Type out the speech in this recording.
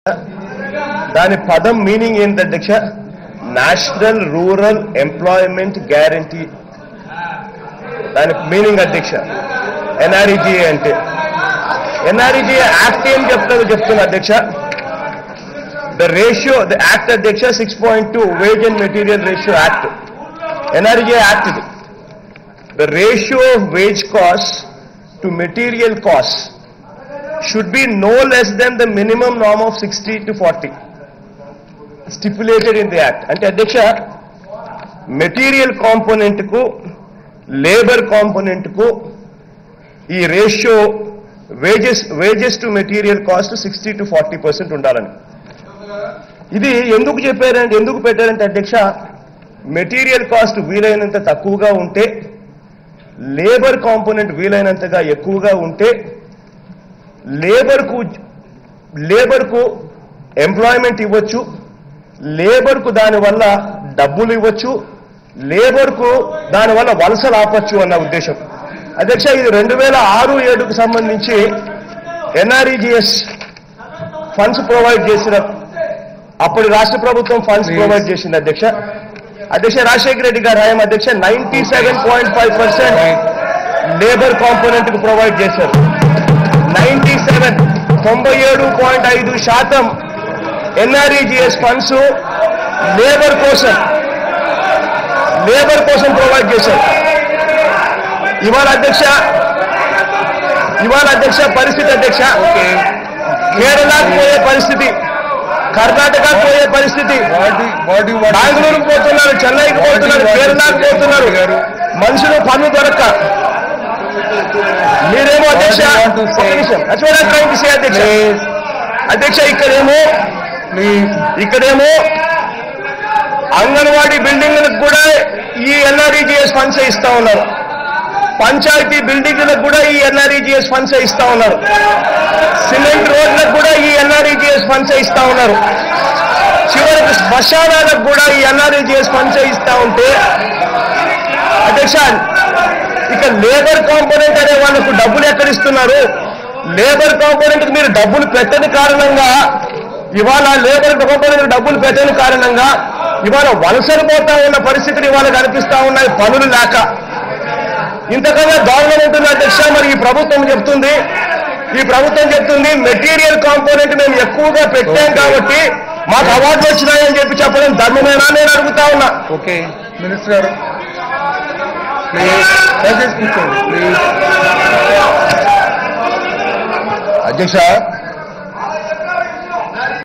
దాని పదం మీనింగ్ ఏంటి అధ్యక్ష నేషనల్ రూరల్ ఎంప్లాయ్మెంట్ గ్యారంటీ దాని మీనింగ్ అధ్యక్ష ఎన్ఆర్ఈజీఏ అంటే ఎన్ఆర్ఈజీఏ యాక్ట్ ఏం చెప్తుందో చెప్తున్నా అధ్యక్ష ద రేషియో ద యాక్ట్ అధ్యక్ష six point two wage and material ratio act NREGA act ఇది the ratio of wage cost to material cost should be no less than the minimum norm of 60 to 40 stipulated in the act అంటే అధ్యక్ష material component కు labour component కు ఈ ratio wages wages to material cost sixty to forty percent ఉండాలని ఇది ఎందుకు చెప్పారంటే ఎందుకు పెట్టారంటే అధ్యక్ష మెటీరియల్ కాస్ట్ వీలైనంత తక్కువగా ఉంటే లేబర్ కాంపోనెంట్ వీలైనంతగా ఎక్కువగా ఉంటే లేబర్కు లేబర్కు ఎంప్లాయ్మెంట్ ఇవ్వచ్చు లేబర్కు దానివల్ల డబ్బులు ఇవ్వచ్చు లేబర్కు దానివల్ల వలసలు ఆపచ్చు అన్న ఉద్దేశం అధ్యక్ష ఇది రెండు వేల ఆరు ఏడుకు సంబంధించి ఎన్ఆర్ఈజిఎస్ ఫండ్స్ ప్రొవైడ్ చేసిన అప్పటి రాష్ట్ర ప్రభుత్వం ఫండ్స్ ప్రొవైడ్ చేసింది అధ్యక్ష అధ్యక్ష రాజశేఖర రెడ్డి గారు హయాం అధ్యక్ష ninety seven point five percent labour component కు ప్రొవైడ్ చేశారు నైన్టీ సెవెన్ తొంభై ఏడు పాయింట్ ఐదు శాతం ఎన్ఆర్ఈజిఎస్ ఫండ్స్ లేబర్ కోసం లేబర్ కోసం ప్రొవైడ్ చేశారు ఇవాళ అధ్యక్ష ఇవాళ అధ్యక్ష పరిస్థితి అధ్యక్ష కేరళకు పోయే పరిస్థితి కర్ణాటకకు పోయే పరిస్థితి బెంగళూరుకు పోతున్నారు చెన్నైకి పోతున్నారు కేరళకు పోతున్నారు మనుషులు పన్ను దొరక్క మీరేమో అధ్యక్ష What do you want to say? ఒక్క నిమిషం. That's what I'm trying to say, అధ్యక్ష అధ్యక్ష ఇక్కడేమో ఇక్కడేమో అంగన్వాడీ బిల్డింగ్లకు కూడా ఈ ఎన్ఆర్ఈజిఎస్ ఫండ్స్ ఇస్తా ఉన్నారు పంచాయతీ బిల్డింగ్లకు కూడా ఈ ఎన్ఆర్ఈజిఎస్ ఫండ్స్ ఇస్తా ఉన్నారు సిమెంట్ రోడ్లకు కూడా ఈ ఎన్ఆర్ఈజిఎస్ ఫండ్స్ ఇస్తా ఉన్నారు చివరికి శ్మశానాలకు కూడా ఈ ఎన్ఆర్ఈజిఎస్ ఫండ్స్ ఇస్తా ఉంటే అధ్యక్ష ఇక లేబర్ కాంపోనెంట్ అనే వాళ్ళకు డబ్బులు ఎక్కడ ఇస్తున్నారు లేబర్ కాంపోనెంట్ మీరు డబ్బులు పెట్టని కారణంగా ఇవాళ లేబర్ కాంపోనెంట్ డబ్బులు పెట్టని కారణంగా ఇవాళ వలసలు పోతా ఉన్న పరిస్థితులు ఇవాళ కనిపిస్తా ఉన్నాయి పనులు లేక ఇంతకన్నా దారుణం ఉంటుంది అధ్యక్ష మరి ఈ ప్రభుత్వం చెప్తుంది ఈ ప్రభుత్వం చెప్తుంది మెటీరియల్ కాంపోనెంట్ మేము ఎక్కువగా పెట్టాం కాబట్టి మాకు అవార్డులు వచ్చినాయని చెప్పి చెప్పడం ధర్మమేనా నేను అడుగుతా ఉన్నా ఓకే మినిస్టర్ గారు ప్లీజ్ దయచేసి కూర్చోండి ప్లీజ్ అధ్యక్ష